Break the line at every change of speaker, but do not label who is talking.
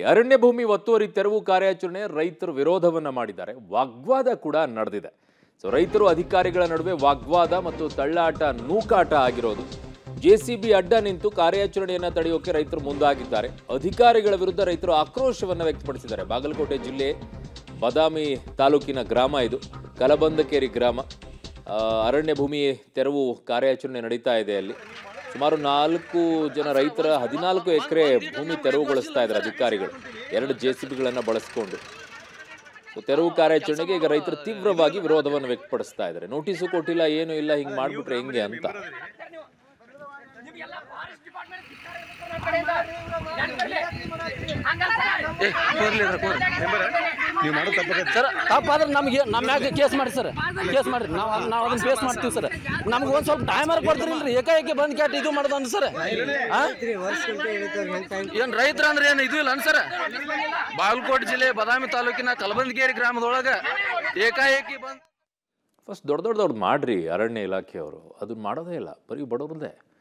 ಅರಣ್ಯ ಭೂಮಿ ಒತ್ತುವರಿ ತೆರವು ಕಾರ್ಯಾಚರಣೆ ರೈತರು ವಿರೋಧವನ್ನ ಮಾಡಿದ್ದಾರೆ ವಾಗ್ವಾದ ಕೂಡ ನಡೆದಿದೆ ಸೊ ರೈತರು ಅಧಿಕಾರಿಗಳ ನಡುವೆ ವಾಗ್ವಾದ ಮತ್ತು ತಳ್ಳಾಟ ನೂಕಾಟ ಆಗಿರೋದು ಜೆಸಿಬಿ ಅಡ್ಡ ನಿಂತು ಕಾರ್ಯಾಚರಣೆಯನ್ನ ತಡೆಯೋಕೆ ರೈತರು ಮುಂದಾಗಿದ್ದಾರೆ ಅಧಿಕಾರಿಗಳ ವಿರುದ್ಧ ರೈತರು ಆಕ್ರೋಶವನ್ನ ವ್ಯಕ್ತಪಡಿಸಿದ್ದಾರೆ ಬಾಗಲಕೋಟೆ ಜಿಲ್ಲೆ ಬದಾಮಿ ತಾಲೂಕಿನ ಗ್ರಾಮ ಇದು ಕಲಬಂದಕೇರಿ ಗ್ರಾಮ ಆ, ಅರಣ್ಯ ಭೂಮಿ ತೆರವು ಕಾರ್ಯಾಚರಣೆ ನಡೀತಾ ಇದೆ ಅಲ್ಲಿ ಸುಮಾರು ನಾಲ್ಕು ಜನ ರೈತರ ಹದಿನಾಲ್ಕು ಎಕರೆ ಭೂಮಿ ತೆರವುಗೊಳಿಸ್ತಾ ಇದ್ದಾರೆ ಅಧಿಕಾರಿಗಳು ಎರಡು ಜೆ ಸಿ ಬಿಗಳನ್ನು ಬಳಸ್ಕೊಂಡು ಸೊ ತೆರವು ಕಾರ್ಯಾಚರಣೆಗೆ ಈಗ ರೈತರು ತೀವ್ರವಾಗಿ ವಿರೋಧವನ್ನು ವ್ಯಕ್ತಪಡಿಸ್ತಾ ಇದ್ದಾರೆ ನೋಟಿಸು ಕೊಟ್ಟಿಲ್ಲ ಏನು ಇಲ್ಲ ಹಿಂಗೆ ಮಾಡ್ಬಿಟ್ರೆ ಹೆಂಗೆ ಅಂತ
ನೀವು ಮಾಡೋ ತಪ್ಪಾಗತ್ತೆ
ಸರ್ ತಪ್ಪಾದ್ರೆ ನಮಗೆ ನಮ್ಮ ಮ್ಯಾಗ ಕೇಸ್ ಮಾಡಿ ಸರ್ ಕೇಸ್ ಮಾಡ್ರಿ ನಾವು ನಾವು ಅದನ್ನ ಫೇಸ್ ಮಾಡ್ತೀವಿ ಸರ್ ನಮ್ಗೆ ಒಂದು ಸ್ವಲ್ಪ ಟೈಮರ್ ಕೊಡ್ತೀರಿಲ್ರಿ ಏಕಾಏಕಿ ಬಂದ್ ಕ್ಯಾಟ್ ಇದು ಮಾಡೋದು ಸರ್ ಏನ್ ರೈತರ ಅಂದ್ರೆ ಏನು ಇದು ಇಲ್ಲ ಸರ್ ಬಾಗಲಕೋಟೆ ಜಿಲ್ಲೆ ಬದಾಮಿ ತಾಲೂಕಿನ ಕಲಬಂದಗೇರಿ ಗ್ರಾಮದೊಳಗ ಏಕಾಏಕಿ ಬಂದ್
ಫಸ್ಟ್ ದೊಡ್ಡ ದೊಡ್ಡ ದೊಡ್ಡ ಮಾಡ್ರಿ ಅರಣ್ಯ ಇಲಾಖೆಯವರು ಅದನ್ನ ಮಾಡೋದೇ ಇಲ್ಲ ಬರೀ ಬಡವ್ರದ್ದೇ